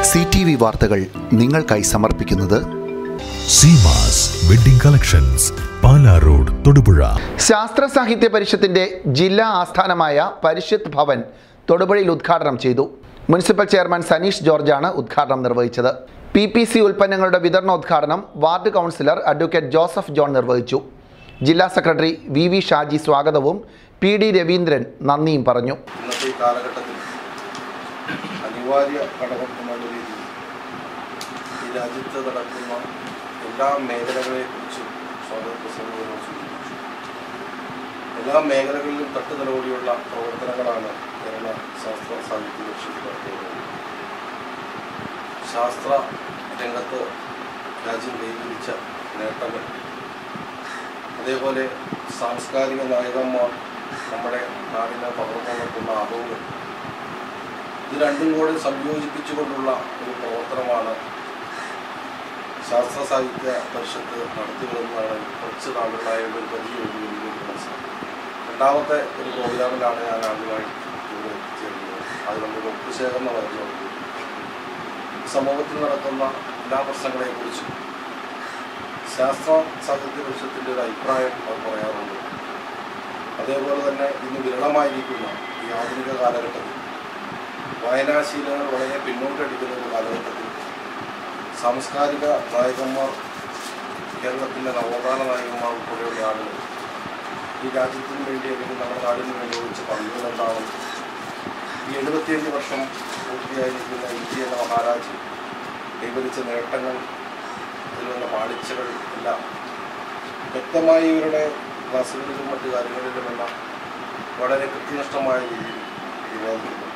C T V വാർത്തകൾ നിങ്ങൾക്കായി സമർപ്പിക്കുന്നത് Seemas wedding collections Pala road Thodupuzha ശാസ്ത്ര സാഹിത്യ പരിഷത്തിന്റെ ജില്ലാ ആസ്ഥാനമായ പരിഷത്ത് ഭവൻ തൊടുപുഴയിൽ ഉദ്ഘാടനം ചെയ്തു മുനിസിപ്പൽ ചെയർമാൻ സനീഷ് ജോർജാണ് ഉദ്ഘാടനം നിർവഹിച്ചത് പി പി സി ഉൽപ്പന്നങ്ങളുടെ വിതരണോദ്ഘാടനം ward councillor advocate Joseph John നിർവഹിച്ചു ജില്ലാ സെക്രട്ടറി വി വി ഷാജി സ്വാഗതവും പി ഡി രവീന്ദ്രൻ നന്ദിയും പറഞ്ഞു ഇന്നത്തെ ഈ കാലഘട്ടത്തിൽ അനിവാര്യ ഘടകം എന്നുള്ള രീതിയിൽ ഈ രാജ്യത്ത് നടക്കുന്ന എല്ലാ മേഖലകളെക്കുറിച്ചും സ്വാഗത പ്രസംഗങ്ങൾ സൂചിപ്പിച്ചു എല്ലാ മേഖലകളിലും തട്ടുതലോടിയുള്ള പ്രവർത്തനങ്ങളാണ് കേരള ശാസ്ത്ര സാഹിത്യ പരിഷത്ത് നടത്തുന്നത് ശാസ്ത്ര രംഗത്ത് രാജ്യം കൈവരിച്ച നേട്ടങ്ങൾ അതേപോലെ സാംസ്കാരിക നായകന്മാർ നമ്മുടെ നാടിനെ പകർന്നു നൽകുന്ന അറിവുകൾ ഇത് രണ്ടും കൂടെ സംയോജിപ്പിച്ചുകൊണ്ടുള്ള ഒരു പ്രവർത്തനമാണ് ശാസ്ത്ര സാഹിത്യ പരിഷത്ത് നടത്തി വരുന്നതാണ് കുറച്ച് നാളുകളായ ഒരു വലിയ ഒരു വലിയ മനസ്സിലാക്കി രണ്ടാമത്തെ ഒരു പ്രോഗ്രാമിലാണ് ഞാൻ ആദ്യമായി ഇവിടെ എത്തിച്ചേരുന്നത് അത് നമ്മുടെ ഒപ്പുശേഖരണമായിരുന്നു സമൂഹത്തിൽ നടക്കുന്ന എല്ലാ പ്രശ്നങ്ങളെക്കുറിച്ചും ശാസ്ത്ര സാഹിത്യ പരിഷത്തിൻ്റെ ഒരു അഭിപ്രായം അവർ പറയാറുണ്ട് അതേപോലെ തന്നെ ഇന്ന് വിരളമായിരിക്കുന്ന ഈ ആധുനിക കാലഘട്ടത്തിൽ വായനാശീലങ്ങൾ വളരെ പിന്നോട്ടടിക്കുന്ന ഒരു കാലഘട്ടത്തിൽ സാംസ്കാരിക നായകന്മാർ കേരളത്തിൻ്റെ നവോത്ഥാന നായകന്മാർ ഉൾപ്പെടെയുള്ള ആളുകൾ ഈ രാജ്യത്തിന് വേണ്ടി അല്ലെങ്കിൽ നമ്മുടെ നാടിന് വേണ്ടി ഒഴിച്ച് പങ്കുകൾ എന്താണ് ഈ എഴുപത്തിയഞ്ച് വർഷം പൂർത്തിയായിരിക്കുന്ന ഇന്ത്യ എന്ന മഹാരാജ്യം കൈവരിച്ച നേട്ടങ്ങൾ അതിൽ വന്ന പാളിച്ചകൾ എല്ലാം വ്യക്തമായി ഇവരുടെ ക്ലാസ്സുകളിലും മറ്റു കാര്യങ്ങളിലുമെല്ലാം വളരെ കൃത്യനിഷ്ഠമായ രീതിയിൽ വിവാദിക്കുന്നു